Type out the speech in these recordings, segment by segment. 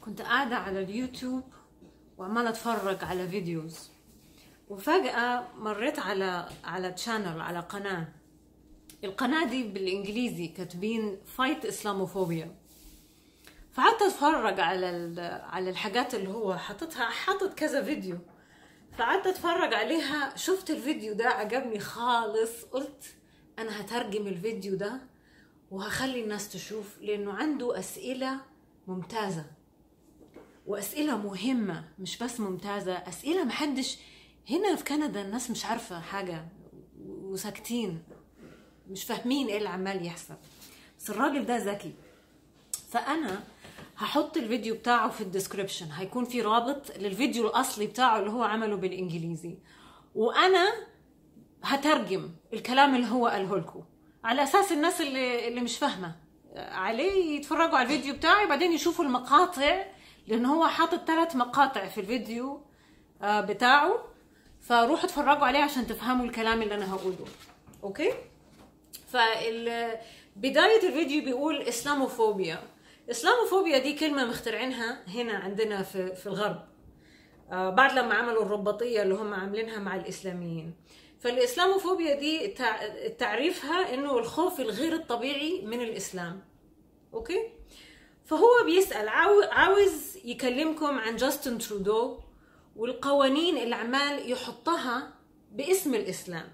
كنت قاعدة على اليوتيوب وعمالة اتفرج على فيديوز وفجأة مريت على على تشانل على قناة القناة دي بالانجليزي كاتبين فايت اسلاموفوبيا فقعدت اتفرج على ال- على الحاجات اللي هو حاططها حاطط كذا فيديو فقعدت اتفرج عليها شفت الفيديو ده عجبني خالص قلت انا هترجم الفيديو ده وهخلي الناس تشوف لانه عنده اسئله ممتازه واسئله مهمه مش بس ممتازه اسئله محدش هنا في كندا الناس مش عارفه حاجه وساكتين مش فاهمين ايه اللي عمال يحصل بس الراجل ده ذكي فانا هحط الفيديو بتاعه في الديسكريبشن هيكون في رابط للفيديو الاصلي بتاعه اللي هو عمله بالانجليزي وانا هترجم الكلام اللي هو قاله لكم على اساس الناس اللي اللي مش فاهمه عليه يتفرجوا على الفيديو بتاعي بعدين يشوفوا المقاطع لان هو حاطط ثلاث مقاطع في الفيديو آه، بتاعه فروحوا اتفرجوا عليه عشان تفهموا الكلام اللي انا هقوله اوكي فال بداية الفيديو بيقول اسلاموفوبيا اسلاموفوبيا دي كلمة مخترعينها هنا عندنا في, في الغرب آه، بعد لما عملوا الرباطية اللي هم عاملينها مع الإسلاميين فالإسلاموفوبيا دي تع- تعريفها إنه الخوف الغير الطبيعي من الإسلام أوكي فهو بيسأل عاو- عاوز يكلمكم عن جاستن ترودو والقوانين اللي عمال يحطها باسم الإسلام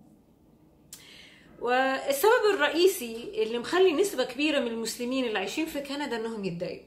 والسبب الرئيسي اللي مخلي نسبة كبيرة من المسلمين اللي عايشين في كندا انهم يتضايقوا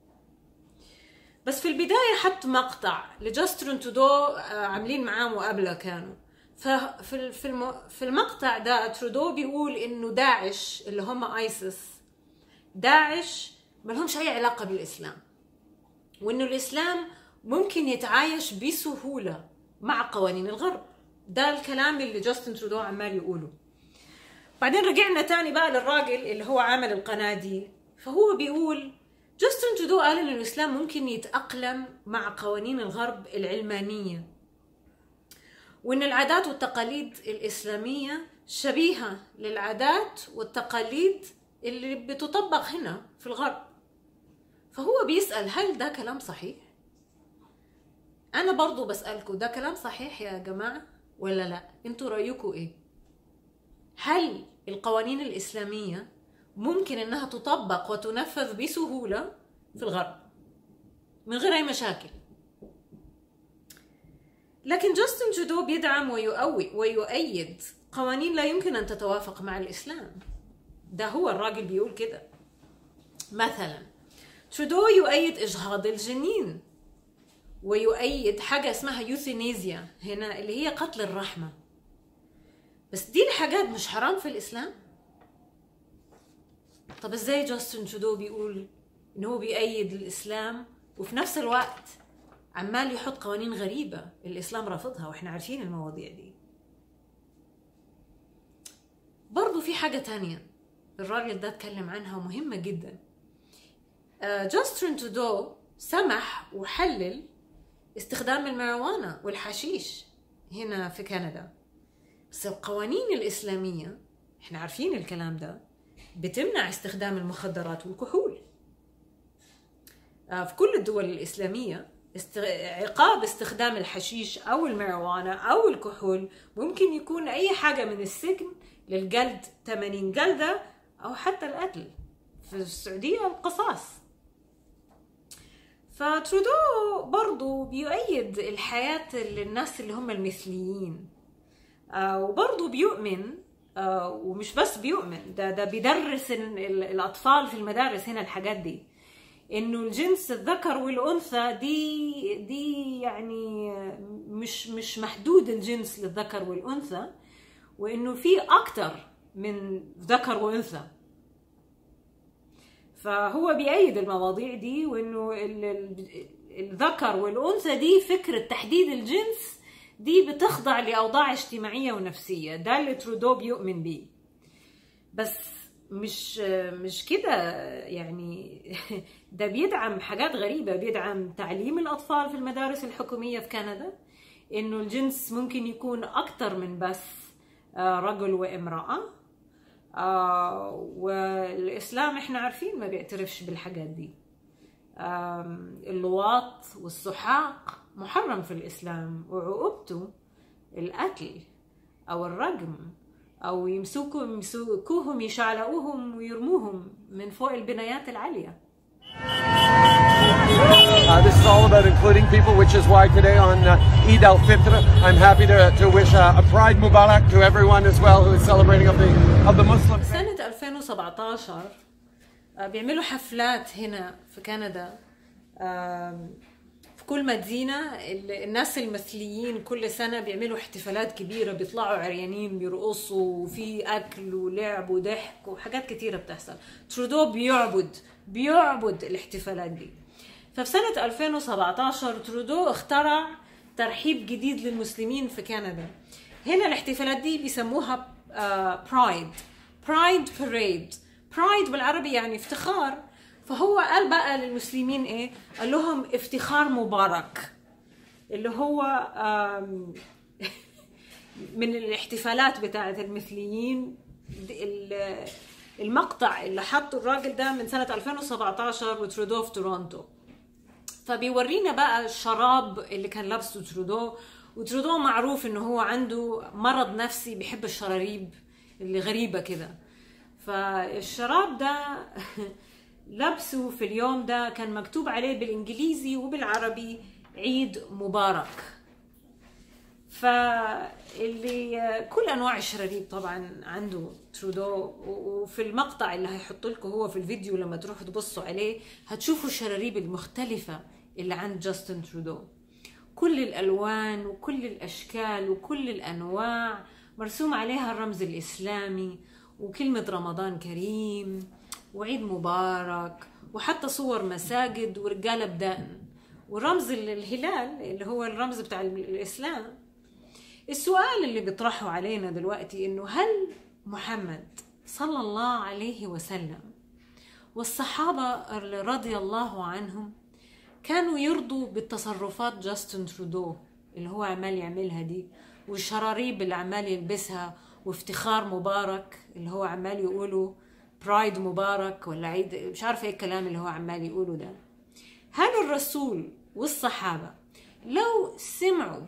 بس في البداية حط مقطع لجاسترون تودو آه، عاملين معاه مقابلة كانوا ففي ال- في الم- في المقطع ده ترودو بيقول انه داعش اللي هم ايسس داعش ما لهمش اي علاقة بالاسلام وانه الاسلام ممكن يتعايش بسهولة مع قوانين الغرب ده الكلام اللي جاستن ترودو عمال يقوله بعدين رجعنا تاني بقى للراجل اللي هو عامل القناة دي فهو بيقول جاستن ترودو قال ان الاسلام ممكن يتأقلم مع قوانين الغرب العلمانية وان العادات والتقاليد الاسلامية شبيهة للعادات والتقاليد اللي بتطبق هنا في الغرب فهو بيسأل هل ده كلام صحيح؟ أنا برضو بسألكم ده كلام صحيح يا جماعة ولا لا؟ انتوا رأيكم ايه؟ هل القوانين الإسلامية ممكن إنها تطبق وتنفذ بسهولة في الغرب من غير أي مشاكل لكن جاستن ترودو بيدعم ويؤوي ويؤيد قوانين لا يمكن أن تتوافق مع الإسلام ده هو الراجل بيقول كده مثلا ترودو يؤيد إجهاض الجنين ويؤيد حاجة اسمها يوثينيزيا هنا اللي هي قتل الرحمة بس دي الحاجات مش حرام في الإسلام طب ازاي جاستن ترودو بيقول ان هو بيأيد الإسلام وفي نفس الوقت عمال يحط قوانين غريبة الإسلام رافضها واحنا عارفين المواضيع دي برضو في حاجة تانية الراجل ده اتكلم عنها ومهمة جدا آه، جاستن ترودو سمح وحلل استخدام الماريجوانا والحشيش هنا في كندا بس القوانين الإسلامية احنا عارفين الكلام ده بتمنع استخدام المخدرات والكحول آه، في كل الدول الإسلامية است... عقاب استخدام الحشيش أو الماريجوانا أو الكحول ممكن يكون أي حاجة من السجن للجلد 80 جلدة أو حتى القتل في السعودية القصاص فترودو برضو بيؤيد الحياة للناس اللي هم المثليين آه، وبرضه بيؤمن آه، ومش بس بيؤمن ده ده بيدرس ال- ال- الاطفال في المدارس هنا الحاجات دي انه الجنس الذكر والانثى دي دي يعني آه، مش مش محدود الجنس للذكر والانثى وانه في اكتر من ذكر وانثى فهو بيأيد المواضيع دي وانه ال- ال- الذكر والانثى دي فكره تحديد الجنس دي بتخضع لاوضاع اجتماعيه ونفسيه ده اللي ترودو بيؤمن بيه بس مش مش كده يعني ده بيدعم حاجات غريبه بيدعم تعليم الاطفال في المدارس الحكوميه في كندا انه الجنس ممكن يكون اكتر من بس آه، رجل وامراه آه والإسلام إحنا عارفين ما بيعترفش بالحاجات دي اللواط والسحاق محرم في الإسلام وعقوبته القتل أو الرجم أو يمسكوا يمسكوهم يشعلقوهم ويرموهم من فوق البنايات العالية Uh, this is all about including people, which is why today on uh, Eid al Fitr, I'm happy to, to wish uh, a Pride Mubarak to everyone as well who is celebrating of the of the Muslim. سنة 2017 بيعملوا حفلات هنا في كندا في كل مدينة الناس المثليين كل سنة بيعملوا احتفالات كبيرة بيطلعوا عريانين بيرقصوا وفي أكل ولعب وضحك وحاجات كتيرة بتحصل ترودو بيعبد بيعبد الاحتفالات دي ففي سنة 2017 ترودو اخترع ترحيب جديد للمسلمين في كندا هنا الاحتفالات دي بيسموها برايد برايد باريد برايد بالعربي يعني افتخار فهو قال بقى للمسلمين ايه قال لهم افتخار مبارك اللي هو من الاحتفالات بتاعه المثليين المقطع اللي حطه الراجل ده من سنة 2017 وترودو في تورونتو فبيورينا بقى الشراب اللي كان لابسه ترودو وترودو معروف انه هو عنده مرض نفسي بيحب الشراريب اللي غريبة كده فالشراب ده لبسه في اليوم ده كان مكتوب عليه بالانجليزي وبالعربي عيد مبارك فاللي كل انواع الشراريب طبعا عنده ترودو وفي المقطع اللي هيحط لكم هو في الفيديو لما تروحوا تبصوا عليه هتشوفوا الشراريب المختلفة اللي عند جاستن ترودو كل الالوان وكل الاشكال وكل الانواع مرسوم عليها الرمز الاسلامي وكلمة رمضان كريم وعيد مبارك وحتى صور مساجد ورجالة بدقن ورمز الهلال اللي هو الرمز بتاع الإسلام السؤال اللي بيطرحه علينا دلوقتي إنه هل محمد صلى الله عليه وسلم والصحابة رضي الله عنهم كانوا يرضوا بالتصرفات جاستن ترودو اللي هو عمال يعملها دي والشراريب اللي عمال يلبسها وافتخار مبارك اللي هو عمال يقوله برايد مبارك ولا عيد مش عارفه ايه الكلام اللي هو عمال يقوله ده هل الرسول والصحابه لو سمعوا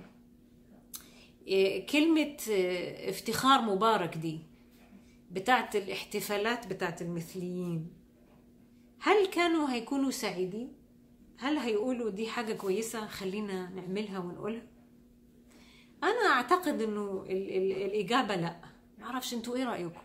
كلمة افتخار مبارك دي بتاعت الاحتفالات بتاعت المثليين هل كانوا هيكونوا سعيدين؟ هل هيقولوا دي حاجة كويسة خلينا نعملها ونقولها؟ أنا أعتقد إنه ال ال الإجابة لأ معرفش انتوا إيه رأيكم؟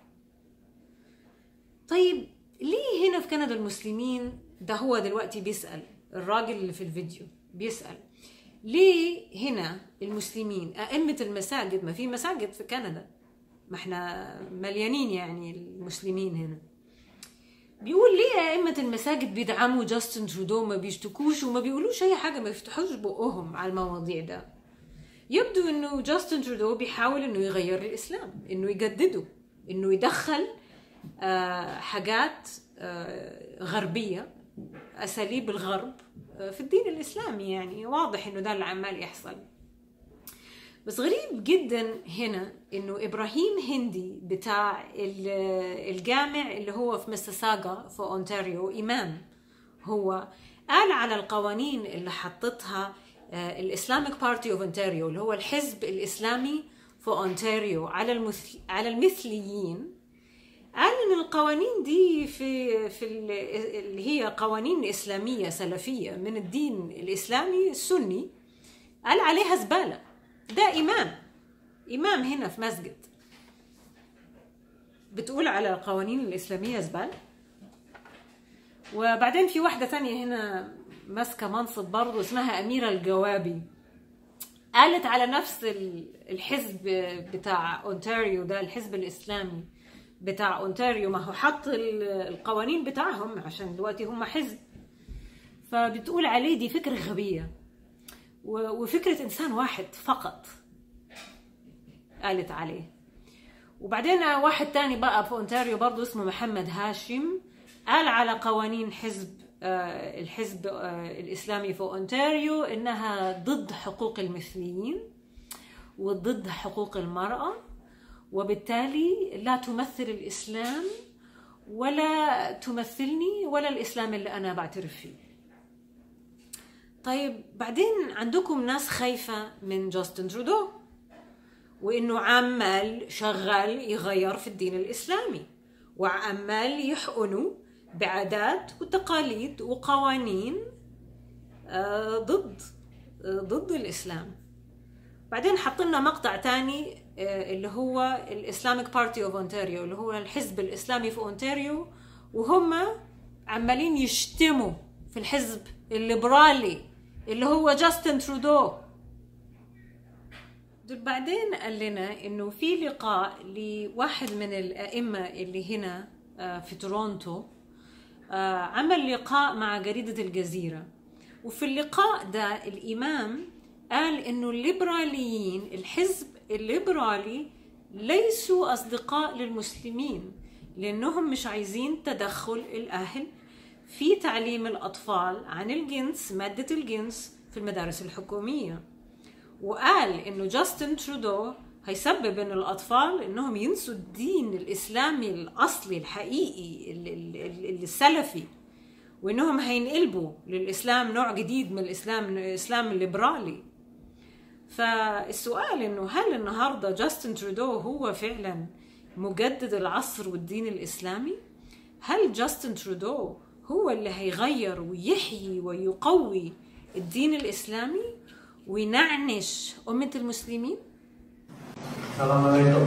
طيب ليه هنا في كندا المسلمين ده هو دلوقتي بيسأل الراجل اللي في الفيديو بيسأل ليه هنا المسلمين أئمة المساجد ما في مساجد في كندا ما احنا مليانين يعني المسلمين هنا بيقول ليه أئمة المساجد بيدعموا جاستن ترودو ما بيشتكوش وما بيقولوش أي حاجة ما يفتحوش بقهم على المواضيع ده يبدو انه جاستن ترودو بيحاول انه يغير الاسلام انه يجدده انه يدخل حاجات غربية أساليب الغرب في الدين الإسلامي يعني واضح إنه ده اللي عمال يحصل بس غريب جدا هنا إنه إبراهيم هندي بتاع الجامع اللي هو في مساساغا في أونتاريو إمام هو قال على القوانين اللي حطتها الإسلامك بارتي أوف أونتاريو اللي هو الحزب الإسلامي في أونتاريو على المثل على المثليين قال ان القوانين دي في في اللي هي قوانين اسلاميه سلفيه من الدين الاسلامي السني قال عليها زباله ده امام امام هنا في مسجد بتقول على القوانين الاسلاميه زباله وبعدين في واحده تانية هنا ماسكه منصب برضه اسمها اميره الجوابي قالت على نفس الحزب بتاع اونتاريو ده الحزب الاسلامي بتاع اونتاريو ما هو حط القوانين بتاعهم عشان دلوقتي هم حزب فبتقول عليه دي فكرة غبية وفكرة إنسان واحد فقط قالت عليه وبعدين واحد تاني بقى في اونتاريو برضه اسمه محمد هاشم قال على قوانين حزب الحزب الإسلامي في أونتاريو إنها ضد حقوق المثليين وضد حقوق المرأة وبالتالي لا تمثل الإسلام ولا تمثلني ولا الإسلام اللي أنا بعترف فيه طيب بعدين عندكم ناس خايفة من جاستن ترودو وإنه عمال شغال يغير في الدين الإسلامي وعمال يحقنوا بعادات وتقاليد وقوانين آه، ضد آه، ضد الإسلام بعدين حط لنا مقطع تاني آه، اللي هو الاسلامك بارتي اوف اونتاريو اللي هو الحزب الاسلامي في اونتاريو وهم عمالين يشتموا في الحزب الليبرالي اللي هو جاستن ترودو دول بعدين قال لنا انه في لقاء لواحد من الائمه اللي هنا آه، في تورونتو آه، عمل لقاء مع جريده الجزيره وفي اللقاء ده الامام قال انه الليبراليين الحزب الليبرالي ليسوا اصدقاء للمسلمين لانهم مش عايزين تدخل الاهل في تعليم الاطفال عن الجنس ماده الجنس في المدارس الحكوميه وقال انه جاستن ترودو هيسبب ان الاطفال انهم ينسوا الدين الاسلامي الاصلي الحقيقي ال- ال- ال- السلفي وانهم هينقلبوا للاسلام نوع جديد من الاسلام الاسلام الليبرالي فالسؤال انه هل النهارده جاستن ترودو هو فعلا مجدد العصر والدين الاسلامي؟ هل جاستن ترودو هو اللي هيغير ويحيي ويقوي الدين الاسلامي وينعنش امه المسلمين؟ Salam alaikum.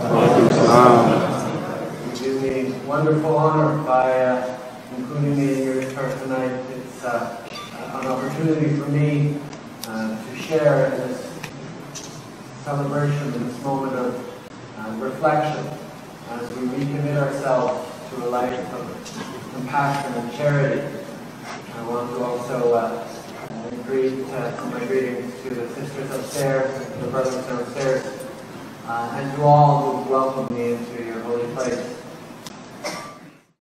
You do me wonderful honor by uh, including me in your church tonight. It's uh, an opportunity for me uh, to share in this celebration, in this moment of uh, reflection, as we recommit ourselves to a life of compassion and charity. I want to also uh, greet uh, my greetings to the sisters upstairs, and the brothers downstairs, uh, and to all who welcomed me